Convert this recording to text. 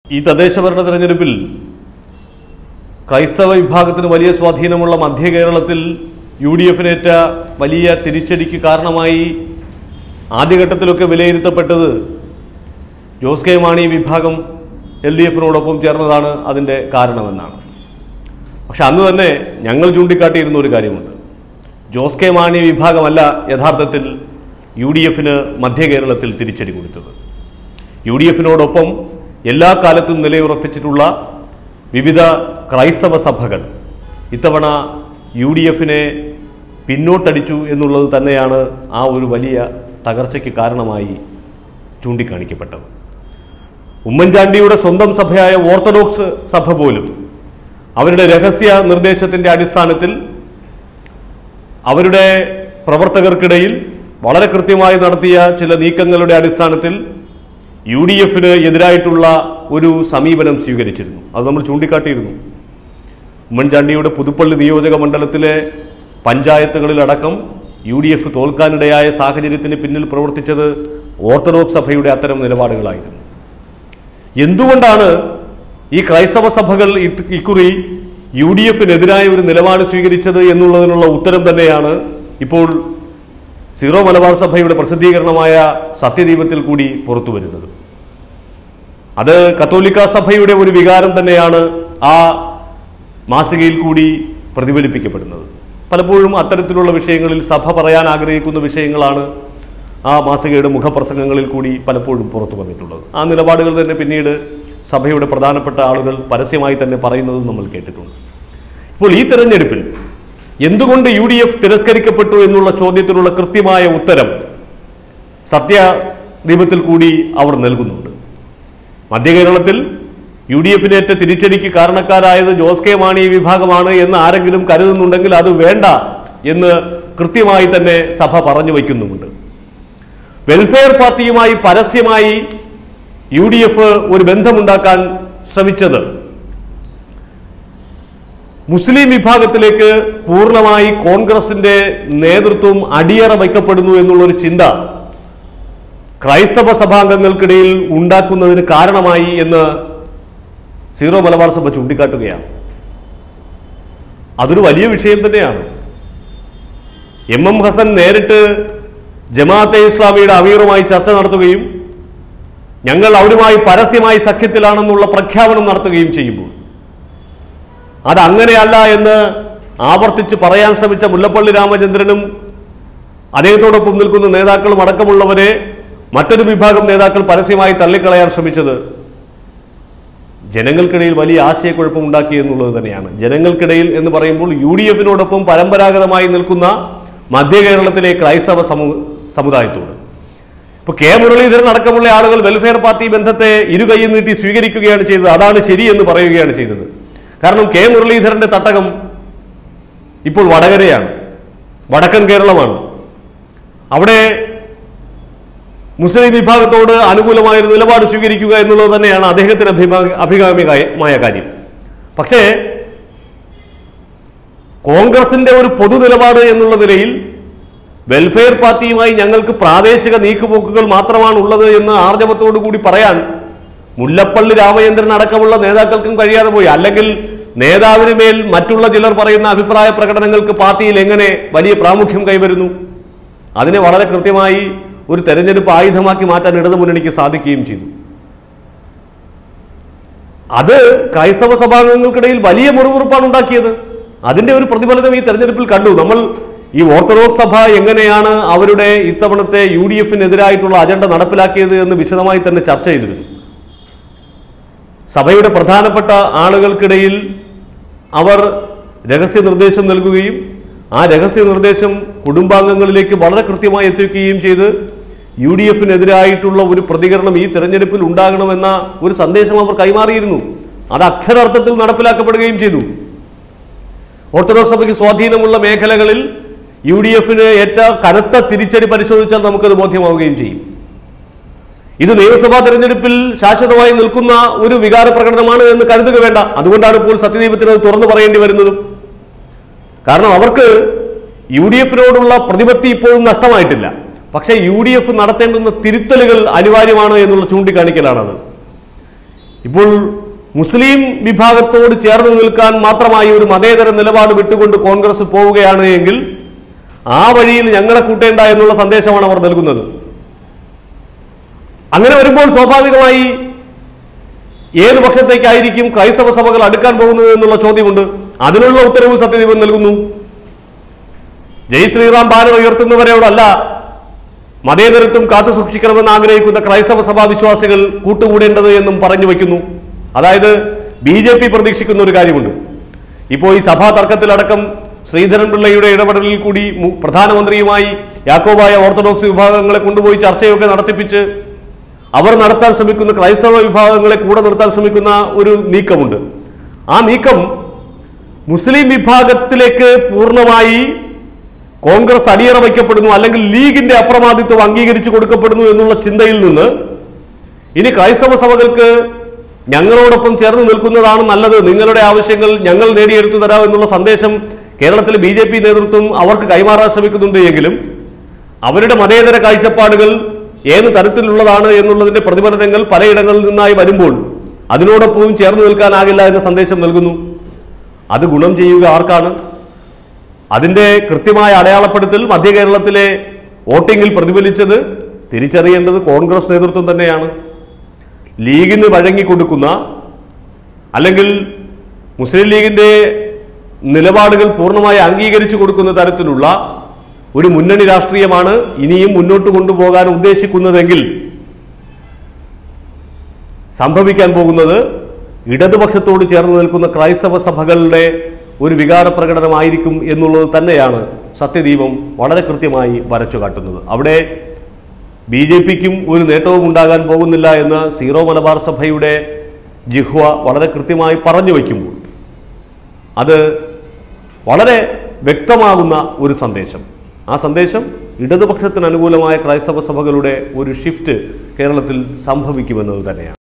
ഈ തദ്ദേശ ഭരണ തെരഞ്ഞെടുപ്പിൽ ക്രൈസ്തവ വിഭാഗത്തിന് വലിയ സ്വാധീനമുള്ള മധ്യ കേരളത്തിൽ യു ഡി എഫിനേറ്റ വലിയ തിരിച്ചടിക്ക് കാരണമായി ആദ്യഘട്ടത്തിലൊക്കെ വിലയിരുത്തപ്പെട്ടത് ജോസ് കെ മാണി വിഭാഗം എൽ ഡി എഫിനോടൊപ്പം ചേർന്നതാണ് അതിൻ്റെ കാരണമെന്നാണ് പക്ഷെ അന്ന് തന്നെ ഞങ്ങൾ ചൂണ്ടിക്കാട്ടിയിരുന്ന ഒരു കാര്യമുണ്ട് ജോസ് കെ മാണി വിഭാഗമല്ല യഥാർത്ഥത്തിൽ യു ഡി എഫിന് മധ്യ കേരളത്തിൽ തിരിച്ചടി കൊടുത്തത് യു ഡി എഫിനോടൊപ്പം എല്ലാ കാലത്തും നിലയുറപ്പിച്ചിട്ടുള്ള വിവിധ ക്രൈസ്തവ സഭകൾ ഇത്തവണ യു ഡി എഫിനെ പിന്നോട്ടടിച്ചു എന്നുള്ളത് തന്നെയാണ് ആ ഒരു വലിയ തകർച്ചയ്ക്ക് കാരണമായി ചൂണ്ടിക്കാണിക്കപ്പെട്ടത് ഉമ്മൻചാണ്ടിയുടെ സ്വന്തം സഭയായ ഓർത്തഡോക്സ് സഭ പോലും അവരുടെ രഹസ്യ നിർദ്ദേശത്തിന്റെ അടിസ്ഥാനത്തിൽ അവരുടെ പ്രവർത്തകർക്കിടയിൽ വളരെ കൃത്യമായി നടത്തിയ ചില നീക്കങ്ങളുടെ അടിസ്ഥാനത്തിൽ യു ഡി എഫിന് എതിരായിട്ടുള്ള ഒരു സമീപനം സ്വീകരിച്ചിരുന്നു അത് നമ്മൾ ചൂണ്ടിക്കാട്ടിയിരുന്നു ഉമ്മൻചാണ്ടിയുടെ പുതുപ്പള്ളി നിയോജക മണ്ഡലത്തിലെ പഞ്ചായത്തുകളിലടക്കം യു ഡി എഫ് തോൽക്കാനിടയായ സാഹചര്യത്തിന് പിന്നിൽ പ്രവർത്തിച്ചത് ഓർത്തഡോക്സ് സഭയുടെ അത്തരം നിലപാടുകളായിരുന്നു എന്തുകൊണ്ടാണ് ഈ ക്രൈസ്തവ സഭകൾ ഇത് ഇക്കുറി യു ഡി എഫിനെതിരായ ഒരു നിലപാട് സ്വീകരിച്ചത് എന്നുള്ളതിനുള്ള ഉത്തരം തന്നെയാണ് ഇപ്പോൾ സീറോ മലബാർ സഭയുടെ പ്രസിദ്ധീകരണമായ സത്യദീപത്തിൽ കൂടി പുറത്തു വരുന്നത് അത് കത്തോലിക്ക സഭയുടെ ഒരു വികാരം തന്നെയാണ് ആ മാസികയിൽ കൂടി പ്രതിഫലിപ്പിക്കപ്പെടുന്നത് പലപ്പോഴും അത്തരത്തിലുള്ള വിഷയങ്ങളിൽ സഭ പറയാൻ ആഗ്രഹിക്കുന്ന വിഷയങ്ങളാണ് ആ മാസികയുടെ മുഖപ്രസംഗങ്ങളിൽ കൂടി പലപ്പോഴും പുറത്തു വന്നിട്ടുള്ളത് ആ നിലപാടുകൾ തന്നെ പിന്നീട് സഭയുടെ പ്രധാനപ്പെട്ട ആളുകൾ പരസ്യമായി തന്നെ പറയുന്നതും നമ്മൾ കേട്ടിട്ടുണ്ട് ഇപ്പോൾ ഈ തെരഞ്ഞെടുപ്പിൽ എന്തുകൊണ്ട് യു ഡി എഫ് തിരസ്കരിക്കപ്പെട്ടു എന്നുള്ള ചോദ്യത്തിനുള്ള കൃത്യമായ ഉത്തരം സത്യദീപത്തിൽ കൂടി അവർ നൽകുന്നുണ്ട് മധ്യ കേരളത്തിൽ യു ഡി എഫിനേറ്റ തിരിച്ചടിക്ക് കാരണക്കാരായത് ജോസ് കെ മാണി വിഭാഗമാണ് എന്ന് ആരെങ്കിലും കരുതുന്നുണ്ടെങ്കിൽ അത് വേണ്ട എന്ന് കൃത്യമായി തന്നെ സഭ പറഞ്ഞു വയ്ക്കുന്നുമുണ്ട് വെൽഫെയർ പാർട്ടിയുമായി പരസ്യമായി യു ഡി എഫ് ഒരു ബന്ധമുണ്ടാക്കാൻ ശ്രമിച്ചത് മുസ്ലിം വിഭാഗത്തിലേക്ക് പൂർണ്ണമായി കോൺഗ്രസിന്റെ നേതൃത്വം അടിയറ വയ്ക്കപ്പെടുന്നു എന്നുള്ളൊരു ചിന്ത ക്രൈസ്തവ സഭാംഗങ്ങൾക്കിടയിൽ ഉണ്ടാക്കുന്നതിന് കാരണമായി എന്ന് സീറോ മലബാർ സഭ ചൂണ്ടിക്കാട്ടുകയാണ് അതൊരു വലിയ വിഷയം തന്നെയാണ് എം എം ഹസൻ നേരിട്ട് ജമാഅത്തെ ഇസ്ലാമിയുടെ അമീറുമായി ചർച്ച നടത്തുകയും ഞങ്ങൾ അവരുമായി പരസ്യമായി സഖ്യത്തിലാണെന്നുള്ള പ്രഖ്യാപനം നടത്തുകയും ചെയ്യുമ്പോൾ അത് അങ്ങനെയല്ല എന്ന് ആവർത്തിച്ച് പറയാൻ ശ്രമിച്ച മുല്ലപ്പള്ളി രാമചന്ദ്രനും അദ്ദേഹത്തോടൊപ്പം നിൽക്കുന്ന നേതാക്കളും അടക്കമുള്ളവരെ മറ്റൊരു വിഭാഗം നേതാക്കൾ പരസ്യമായി തള്ളിക്കളയാൻ ശ്രമിച്ചത് ജനങ്ങൾക്കിടയിൽ വലിയ ആശയക്കുഴപ്പം ഉണ്ടാക്കി എന്നുള്ളത് തന്നെയാണ് ജനങ്ങൾക്കിടയിൽ എന്ന് പറയുമ്പോൾ യു ഡി എഫിനോടൊപ്പം പരമ്പരാഗതമായി നിൽക്കുന്ന മധ്യ കേരളത്തിലെ ക്രൈസ്തവ സമൂ സമുദായത്തോട് ഇപ്പൊ കെ മുരളീധരൻ അടക്കമുള്ള ആളുകൾ വെൽഫെയർ പാർട്ടി ബന്ധത്തെ ഇരുകൈയും നീട്ടി സ്വീകരിക്കുകയാണ് ചെയ്തത് അതാണ് ശരി എന്ന് പറയുകയാണ് ചെയ്തത് കാരണം കെ മുരളീധരന്റെ തട്ടകം ഇപ്പോൾ വടകരയാണ് വടക്കൻ കേരളമാണ് അവിടെ മുസ്ലിം വിഭാഗത്തോട് അനുകൂലമായ ഒരു നിലപാട് സ്വീകരിക്കുക എന്നുള്ളത് തന്നെയാണ് അദ്ദേഹത്തിന് അഭിമാ- അഭികാമ്യമായ കാര്യം പക്ഷേ കോൺഗ്രസിന്റെ ഒരു പൊതു നിലപാട് എന്നുള്ള നിലയിൽ വെൽഫെയർ പാർട്ടിയുമായി ഞങ്ങൾക്ക് പ്രാദേശിക നീക്കുപോക്കുകൾ മാത്രമാണ് ഉള്ളത് എന്ന് ആർജവത്തോടു കൂടി പറയാൻ മുല്ലപ്പള്ളി രാമചന്ദ്രൻ അടക്കമുള്ള നേതാക്കൾക്കും കഴിയാതെ പോയി അല്ലെങ്കിൽ നേതാവിന് മേൽ മറ്റുള്ള ചിലർ പറയുന്ന അഭിപ്രായ പ്രകടനങ്ങൾക്ക് പാർട്ടിയിൽ എങ്ങനെ വലിയ പ്രാമുഖ്യം കൈവരുന്നു അതിനെ വളരെ കൃത്യമായി ഒരു തെരഞ്ഞെടുപ്പ് ആയുധമാക്കി മാറ്റാൻ ഇടതുമുന്നണിക്ക് സാധിക്കുകയും ചെയ്തു അത് ക്രൈസ്തവ സഭാംഗങ്ങൾക്കിടയിൽ വലിയ മുറിവുറുപ്പാണ് ഉണ്ടാക്കിയത് അതിന്റെ ഒരു പ്രതിഫലനം ഈ തെരഞ്ഞെടുപ്പിൽ കണ്ടു നമ്മൾ ഈ ഓർത്തഡോക്സ് സഭ എങ്ങനെയാണ് അവരുടെ ഇത്തവണത്തെ യു ഡി എഫിനെതിരായിട്ടുള്ള അജണ്ട നടപ്പിലാക്കിയത് എന്ന് വിശദമായി തന്നെ ചർച്ച ചെയ്തിരുന്നു സഭയുടെ പ്രധാനപ്പെട്ട ആളുകൾക്കിടയിൽ അവർ രഹസ്യ നിർദ്ദേശം നൽകുകയും ആ രഹസ്യ നിർദ്ദേശം കുടുംബാംഗങ്ങളിലേക്ക് വളരെ കൃത്യമായി എത്തിക്കുകയും ചെയ്ത് യു ഡി എഫിനെതിരായിട്ടുള്ള ഒരു പ്രതികരണം ഈ തെരഞ്ഞെടുപ്പിൽ ഉണ്ടാകണമെന്ന ഒരു സന്ദേശം അവർ കൈമാറിയിരുന്നു അത് അക്ഷരാർത്ഥത്തിൽ നടപ്പിലാക്കപ്പെടുകയും ചെയ്തു ഓർത്തഡോക്സ് സഭയ്ക്ക് സ്വാധീനമുള്ള മേഖലകളിൽ യു ഡി എഫിന് ഏറ്റ കനത്ത തിരിച്ചടി പരിശോധിച്ചാൽ നമുക്കത് ബോധ്യമാവുകയും ചെയ്യും ഇത് നിയമസഭാ തെരഞ്ഞെടുപ്പിൽ ശാശ്വതമായി നിൽക്കുന്ന ഒരു വികാര പ്രകടനമാണ് എന്ന് കരുതുക വേണ്ട അതുകൊണ്ടാണ് ഇപ്പോൾ സത്യദീപത്തിന് അത് തുറന്നു പറയേണ്ടി വരുന്നതും കാരണം അവർക്ക് യു ഡി എഫിനോടുള്ള പ്രതിപത്തി ഇപ്പോഴും നഷ്ടമായിട്ടില്ല പക്ഷേ യു ഡി എഫ് നടത്തേണ്ടുന്ന തിരുത്തലുകൾ അനിവാര്യമാണ് എന്നുള്ള ചൂണ്ടിക്കാണിക്കലാണത് ഇപ്പോൾ മുസ്ലിം വിഭാഗത്തോട് ചേർന്ന് നിൽക്കാൻ മാത്രമായി ഒരു മതേതര നിലപാട് വിട്ടുകൊണ്ട് കോൺഗ്രസ് പോവുകയാണ് എങ്കിൽ ആ വഴിയിൽ ഞങ്ങളെ കൂട്ടേണ്ട എന്നുള്ള സന്ദേശമാണ് അവർ നൽകുന്നത് അങ്ങനെ വരുമ്പോൾ സ്വാഭാവികമായി ഏത് പക്ഷത്തേക്കായിരിക്കും ക്രൈസ്തവ സഭകൾ അടുക്കാൻ പോകുന്നത് എന്നുള്ള ചോദ്യമുണ്ട് അതിനുള്ള ഉത്തരവ് സത്യദീപൻ നൽകുന്നു ജയ് ശ്രീറാം ബാനർ ഉയർത്തുന്നവരോടല്ല മതേതരത്വം കാത്തു സൂക്ഷിക്കണമെന്ന് ആഗ്രഹിക്കുന്ന ക്രൈസ്തവ സഭാ വിശ്വാസികൾ കൂട്ടുകൂടേണ്ടത് എന്നും പറഞ്ഞു വയ്ക്കുന്നു അതായത് ബി ജെ പി പ്രതീക്ഷിക്കുന്ന ഒരു കാര്യമുണ്ട് ഇപ്പോൾ ഈ സഭാ തർക്കത്തിലടക്കം ശ്രീധരൻ പിള്ളയുടെ ഇടപെടലിൽ കൂടി മു- പ്രധാനമന്ത്രിയുമായി യാക്കോബായ ഓർത്തഡോക്സ് വിഭാഗങ്ങളെ കൊണ്ടുപോയി ചർച്ചയൊക്കെ നടത്തിപ്പിച്ച് അവർ നടത്താൻ ശ്രമിക്കുന്ന ക്രൈസ്തവ വിഭാഗങ്ങളെ കൂടെ നിർത്താൻ ശ്രമിക്കുന്ന ഒരു നീക്കമുണ്ട് ആ നീക്കം മുസ്ലിം വിഭാഗത്തിലേക്ക് പൂർണ്ണമായി കോൺഗ്രസ് അടിയറ വയ്ക്കപ്പെടുന്നു അല്ലെങ്കിൽ ലീഗിന്റെ അപ്രമാദിത്വം അംഗീകരിച്ചു കൊടുക്കപ്പെടുന്നു എന്നുള്ള ചിന്തയിൽ നിന്ന് ഇനി ക്രൈസ്തവ സഭകൾക്ക് ഞങ്ങളോടൊപ്പം ചേർന്ന് നിൽക്കുന്നതാണ് നല്ലത് നിങ്ങളുടെ ആവശ്യങ്ങൾ ഞങ്ങൾ നേടിയെടുത്തു തരാം എന്നുള്ള സന്ദേശം കേരളത്തിലെ ബി ജെ പി നേതൃത്വം അവർക്ക് കൈമാറാൻ ശ്രമിക്കുന്നുണ്ട് എങ്കിലും അവരുടെ മതേതര കാഴ്ചപ്പാടുകൾ ഏത് തരത്തിലുള്ളതാണ് എന്നുള്ളതിന്റെ പ്രതിഫലനങ്ങൾ പലയിടങ്ങളിൽ നിന്നായി വരുമ്പോൾ അതിനോടൊപ്പവും ചേർന്ന് നിൽക്കാനാകില്ല എന്ന സന്ദേശം നൽകുന്നു അത് ഗുണം ചെയ്യുക ആർക്കാണ് അതിന്റെ കൃത്യമായ അടയാളപ്പെടുത്തൽ മധ്യ കേരളത്തിലെ വോട്ടിങ്ങിൽ പ്രതിഫലിച്ചത് തിരിച്ചറിയേണ്ടത് കോൺഗ്രസ് നേതൃത്വം തന്നെയാണ് ലീഗിന് വഴങ്ങിക്കൊടുക്കുന്ന അല്ലെങ്കിൽ മുസ്ലിം ലീഗിന്റെ നിലപാടുകൾ പൂർണ്ണമായി അംഗീകരിച്ചു കൊടുക്കുന്ന തരത്തിലുള്ള ഒരു മുന്നണി രാഷ്ട്രീയമാണ് ഇനിയും മുന്നോട്ട് കൊണ്ടുപോകാൻ ഉദ്ദേശിക്കുന്നതെങ്കിൽ സംഭവിക്കാൻ പോകുന്നത് ഇടതുപക്ഷത്തോട് ചേർന്ന് നിൽക്കുന്ന ക്രൈസ്തവ സഭകളുടെ ഒരു വികാര പ്രകടനമായിരിക്കും എന്നുള്ളത് തന്നെയാണ് സത്യദീപം വളരെ കൃത്യമായി വരച്ചു കാട്ടുന്നത് അവിടെ ബി ജെ പിക്കും ഒരു നേട്ടവും ഉണ്ടാകാൻ പോകുന്നില്ല എന്ന് സീറോ മലബാർ സഭയുടെ ജിഹ്വ വളരെ കൃത്യമായി പറഞ്ഞു വയ്ക്കുമ്പോൾ അത് വളരെ വ്യക്തമാകുന്ന ഒരു സന്ദേശം ആ സന്ദേശം ഇടതുപക്ഷത്തിന് അനുകൂലമായ ക്രൈസ്തവ സഭകളുടെ ഒരു ഷിഫ്റ്റ് കേരളത്തിൽ സംഭവിക്കുമെന്നത് തന്നെയാണ്